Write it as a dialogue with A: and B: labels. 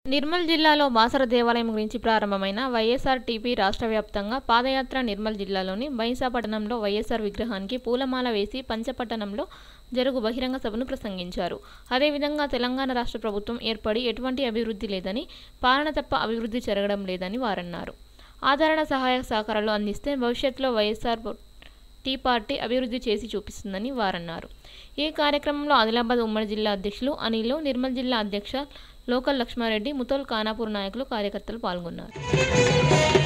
A: నిర్మల్ జిల్లాలో బాసర దేవాలయం గురించి ప్రారంభమైన వైఎస్ఆర్ టీపీ రాష్ట్ర వ్యాప్తంగా పాదయాత్ర నిర్మల్ జిల్లాలోని బైంసా పట్టణంలో వైఎస్ఆర్ విగ్రహానికి పూలమాల వేసి పంచపట్టణంలో జరుగు బహిరంగ సభను ప్రసంగించారు అదేవిధంగా తెలంగాణ రాష్ట్ర ప్రభుత్వం ఏర్పడి ఎటువంటి అభివృద్ధి లేదని పాలన తప్ప అభివృద్ధి జరగడం లేదని వారన్నారు ఆదరణ సహాయ సహకారాలు అందిస్తే భవిష్యత్తులో వైఎస్ఆర్ టీ పార్టీ అభివృద్ధి చేసి చూపిస్తుందని వారన్నారు ఈ కార్యక్రమంలో ఆదిలాబాద్ ఉమ్మడి జిల్లా అధ్యక్షులు అనిలు నిర్మల్ జిల్లా అధ్యక్ష లోకల్ లక్ష్మారెడ్డి ముతోల్ ఖానాపూర్ నాయకులు కార్యకర్తలు పాల్గొన్నారు